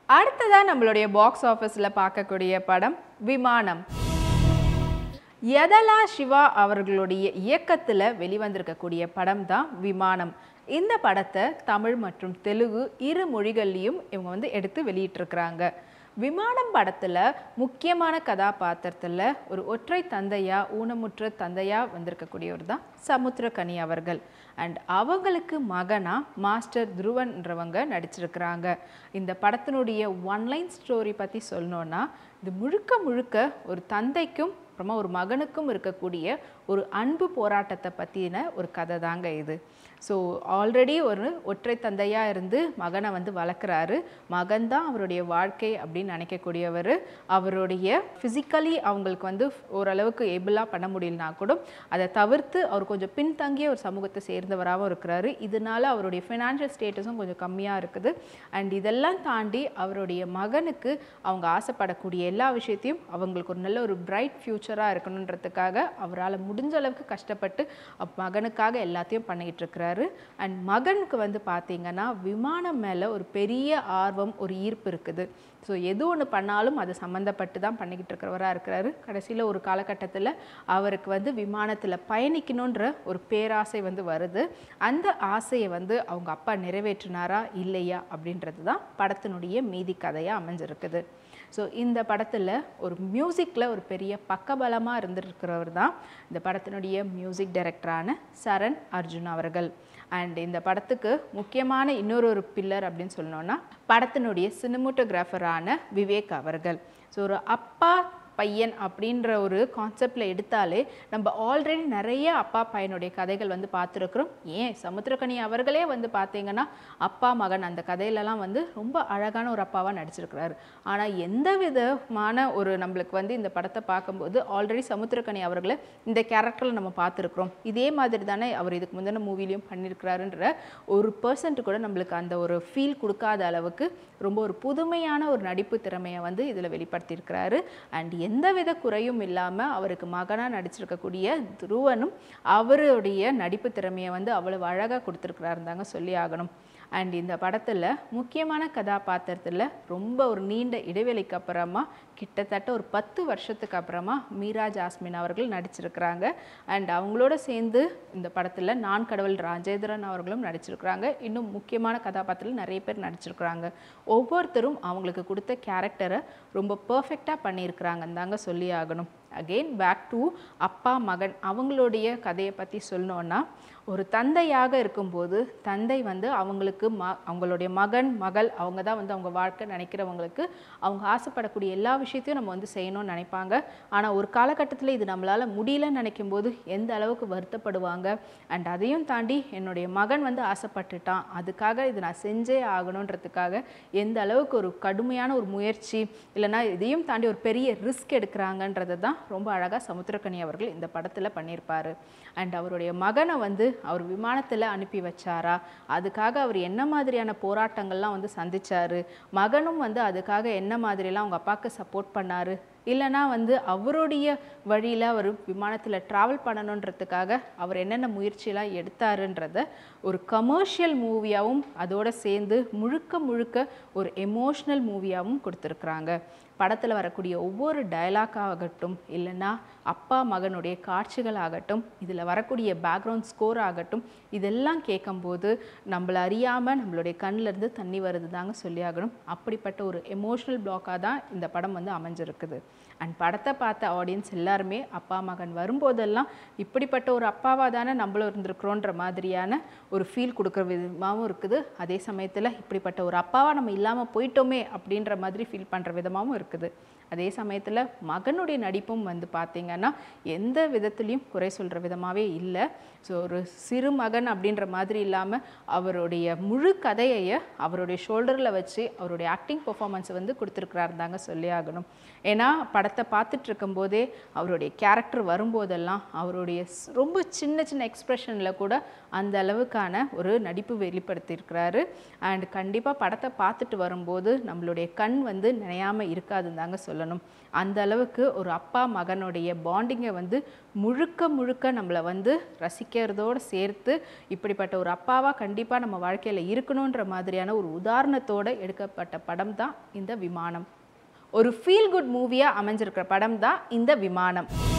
அடுத்ததாக நம்மளுடைய பாக்ஸ் ஆஃபீஸில் பார்க்கக்கூடிய படம் விமானம் யதலா சிவா அவர்களுடைய இயக்கத்தில் வெளிவந்திருக்கக்கூடிய படம் தான் விமானம் இந்த படத்தை தமிழ் மற்றும் தெலுங்கு இரு மொழிகள்லையும் இவங்க வந்து எடுத்து வெளியிட்டிருக்கிறாங்க விமானம் படத்தில் முக்கியமான கதாபாத்திரத்தில் ஒரு ஒற்றை தந்தையா ஊனமுற்ற தந்தையா வந்திருக்கக்கூடியவர் தான் சமுத்திரகனி அவர்கள் அண்ட் அவங்களுக்கு மகனா மாஸ்டர் துருவன்றவங்க நடிச்சிருக்கிறாங்க இந்த படத்தினுடைய ஒன்லைன் ஸ்டோரி பற்றி சொல்லணுன்னா இது முழுக்க முழுக்க ஒரு தந்தைக்கும் அப்புறமா ஒரு மகனுக்கும் இருக்கக்கூடிய ஒரு அன்பு போராட்டத்தை பற்றின ஒரு கதை தாங்க இது ஸோ ஆல்ரெடி ஒரு ஒற்றை தந்தையாக இருந்து மகனை வந்து வளர்க்குறாரு மகன் தான் அவருடைய வாழ்க்கை அப்படின்னு நினைக்கக்கூடியவர் அவருடைய ஃபிசிக்கலி அவங்களுக்கு வந்து ஓரளவுக்கு ஏபிளாக பண்ண முடியலனா கூட அதை தவிர்த்து அவர் கொஞ்சம் பின்தங்கிய ஒரு சமூகத்தை சேர்ந்தவராகவும் இருக்கிறாரு இதனால அவருடைய ஃபினான்ஷியல் ஸ்டேட்டஸும் கொஞ்சம் கம்மியாக இருக்குது அண்ட் இதெல்லாம் தாண்டி அவருடைய மகனுக்கு அவங்க ஆசைப்படக்கூடிய எல்லா விஷயத்தையும் அவங்களுக்கு ஒரு நல்ல ஒரு பிரைட் ஃப்யூச்சராக இருக்கணுன்றதுக்காக அவரால் முடிஞ்ச அளவுக்கு கஷ்டப்பட்டு அப் மகனுக்காக எல்லாத்தையும் பண்ணிக்கிட்டு இருக்கிறாரு அண்ட் மகனுக்கு வந்து பார்த்தீங்கன்னா விமானம் மேலே ஒரு பெரிய ஆர்வம் ஒரு ஈர்ப்பு இருக்குது ஸோ எது ஒன்று பண்ணாலும் அது சம்மந்தப்பட்டு தான் பண்ணிக்கிட்டு இருக்கிறவராக இருக்கிறாரு கடைசியில் ஒரு காலகட்டத்தில் அவருக்கு வந்து விமானத்தில் பயணிக்கணுன்ற ஒரு பேராசை வந்து வருது அந்த ஆசையை வந்து அவங்க அப்பா நிறைவேற்றினாரா இல்லையா அப்படின்றது தான் படத்தினுடைய மீதி கதையாக அமைஞ்சிருக்குது ஸோ இந்த படத்தில் ஒரு மியூசிக்கில் ஒரு பெரிய பக்கபலமாக இருந்திருக்கிறவர் தான் இந்த படத்தினுடைய மியூசிக் டைரக்டரான சரண் அர்ஜுன் அவர்கள் அண்ட் இந்த படத்துக்கு முக்கியமான இன்னொரு ஒரு பில்லர் அப்படின்னு சொன்னோன்னா படத்தினுடைய சினிமோட்டோகிராஃபரான விவேக் அவர்கள் ஸோ ஒரு அப்பா பையன் அப்படின்ற ஒரு கான்செப்டில் எடுத்தாலே நம்ம ஆல்ரெடி நிறைய அப்பா பையனுடைய கதைகள் வந்து பார்த்துருக்குறோம் ஏன் சமுத்திரக்கனி அவர்களே வந்து பார்த்தீங்கன்னா அப்பா மகன் அந்த கதையிலலாம் வந்து ரொம்ப அழகான ஒரு அப்பாவாக நடிச்சிருக்கிறாரு ஆனால் எந்த விதமான ஒரு நம்மளுக்கு வந்து இந்த படத்தை பார்க்கும்போது ஆல்ரெடி சமுத்திரக்கனி அவர்களை இந்த கேரக்டரில் நம்ம பார்த்துருக்குறோம் இதே மாதிரி தானே அவர் இதுக்கு முந்தின மூவிலையும் பண்ணியிருக்கிறாருன்ற ஒரு பர்சன்ட் கூட நம்மளுக்கு அந்த ஒரு ஃபீல் கொடுக்காத அளவுக்கு ரொம்ப ஒரு புதுமையான ஒரு நடிப்பு திறமையை வந்து இதில் வெளிப்படுத்தியிருக்கிறாரு அண்ட் எந்தவித குறையும் இல்லாமல் அவருக்கு மகனாக நடிச்சிருக்கக்கூடிய துருவனும் அவருடைய நடிப்பு திறமையை வந்து அவ்வளவு அழகாக கொடுத்துருக்குறாருந்தாங்க சொல்லி ஆகணும் அண்ட் இந்த படத்தில் முக்கியமான கதாபாத்திரத்தில் ரொம்ப ஒரு நீண்ட இடைவெளிக்கு அப்புறமா கிட்டத்தட்ட ஒரு பத்து வருஷத்துக்கு அப்புறமா மீரா ஜாஸ்மின் அவர்கள் நடிச்சிருக்கிறாங்க அண்ட் அவங்களோட சேர்ந்து இந்த படத்தில் நான் கடவுள் ராஜேந்திரன் அவர்களும் நடிச்சிருக்கிறாங்க இன்னும் முக்கியமான கதாபாத்திரத்தில் நிறைய பேர் நடிச்சிருக்கிறாங்க ஒவ்வொருத்தரும் அவங்களுக்கு கொடுத்த கேரக்டரை ரொம்ப பர்ஃபெக்டாக பண்ணியிருக்கிறாங்கன்னு தாங்க சொல்லி ஆகணும் அகெயின் பேக் டு அப்பா மகன் அவங்களுடைய கதையை பற்றி சொல்லணுன்னா ஒரு தந்தையாக இருக்கும்போது தந்தை வந்து அவங்களுக்கு ம அவங்களுடைய மகன் மகள் அவங்க தான் வந்து அவங்க வாழ்க்கை நினைக்கிறவங்களுக்கு அவங்க ஆசைப்படக்கூடிய எல்லா விஷயத்தையும் நம்ம வந்து செய்யணும்னு நினைப்பாங்க ஆனால் ஒரு காலகட்டத்தில் இது நம்மளால் முடியலன்னு நினைக்கும் போது எந்த அளவுக்கு வருத்தப்படுவாங்க அண்ட் அதையும் தாண்டி என்னுடைய மகன் வந்து ஆசைப்பட்டுட்டான் அதுக்காக இது நான் செஞ்சே ஆகணுன்றதுக்காக எந்த அளவுக்கு ஒரு கடுமையான ஒரு முயற்சி இல்லைன்னா இதையும் தாண்டி ஒரு பெரிய ரிஸ்க் எடுக்கிறாங்கன்றது தான் ரொம்ப அழகாக சமுத்திரக்கனி அவர்கள் இந்த படத்தில் பண்ணியிருப்பார் அண்ட் அவருடைய மகனை வந்து அவர் விமானத்தில் அனுப்பி வச்சாரா அதுக்காக அவர் என்ன மாதிரியான போராட்டங்கள்லாம் வந்து சந்திச்சாரு மகனும் வந்து அதுக்காக என்ன மாதிரிலாம் அவங்க அப்பாவுக்கு சப்போர்ட் பண்ணாரு இல்லைனா வந்து அவருடைய வழியில் அவர் விமானத்தில் ட்ராவல் பண்ணணுன்றதுக்காக அவர் என்னென்ன முயற்சியெல்லாம் எடுத்தாருன்றத ஒரு கமர்ஷியல் மூவியாகவும் அதோட சேர்ந்து முழுக்க முழுக்க ஒரு எமோஷ்னல் மூவியாகவும் கொடுத்துருக்குறாங்க படத்தில் வரக்கூடிய ஒவ்வொரு டயலாக் ஆகட்டும் இல்லைன்னா அப்பா மகனுடைய காட்சிகள் ஆகட்டும் இதில் வரக்கூடிய பேக்ரவுண்ட் ஸ்கோர் ஆகட்டும் இதெல்லாம் கேட்கும்போது நம்மளை அறியாமல் நம்மளுடைய கண்ணிலேருந்து தண்ணி வருது தாங்க சொல்லி ஆகணும் அப்படிப்பட்ட ஒரு எமோஷ்னல் பிளாக்காக தான் இந்த படம் வந்து அமைஞ்சிருக்குது அண்ட் படத்தை பார்த்த ஆடியன்ஸ் எல்லாருமே அப்பா மகன் வரும்போதெல்லாம் இப்படிப்பட்ட ஒரு அப்பாவாக தானே நம்மளும் இருந்திருக்கிறோன்ற மாதிரியான ஒரு ஃபீல் கொடுக்குற விதமாகவும் இருக்குது அதே சமயத்தில் இப்படிப்பட்ட ஒரு அப்பாவாக நம்ம இல்லாமல் போயிட்டோமே அப்படின்ற மாதிரி ஃபீல் பண்ணுற விதமாகவும் இருக்குது அதே சமயத்தில் மகனுடைய நடிப்பும் வந்து பார்த்திங்கன்னா எந்த விதத்துலேயும் குறை சொல்கிற விதமாகவே இல்லை ஸோ ஒரு சிறு மகன் அப்படின்ற மாதிரி இல்லாமல் அவருடைய முழு கதையை அவருடைய ஷோல்டரில் வச்சு அவருடைய ஆக்டிங் பெர்ஃபார்மன்ஸை வந்து கொடுத்துருக்குறாரு தாங்க சொல்லி ஆகணும் ஏன்னா படத்தை பார்த்துட்டு இருக்கும்போதே அவருடைய கேரக்டர் வரும்போதெல்லாம் அவருடைய ஸ்- ரொம்ப சின்ன சின்ன எக்ஸ்ப்ரெஷனில் கூட அந்த அளவுக்கான ஒரு நடிப்பு வெளிப்படுத்தியிருக்கிறாரு அண்ட் கண்டிப்பாக படத்தை பார்த்துட்டு வரும்போது நம்மளுடைய கண் வந்து நினையாமல் இருக்காதுன்னு தாங்க சொல்லணும் அந்த அளவுக்கு ஒரு அப்பா மகனுடைய பாண்டிங்கை வந்து முழுக்க முழுக்க நம்மளை வந்து ரசிக்கிறதோடு சேர்த்து இப்படிப்பட்ட ஒரு அப்பாவாக கண்டிப்பாக நம்ம வாழ்க்கையில் இருக்கணுன்ற மாதிரியான ஒரு உதாரணத்தோடு எடுக்கப்பட்ட படம் தான் இந்த விமானம் ஒரு ஃபீல் குட் மூவியாக அமைஞ்சிருக்கிற படம் தான் இந்த விமானம்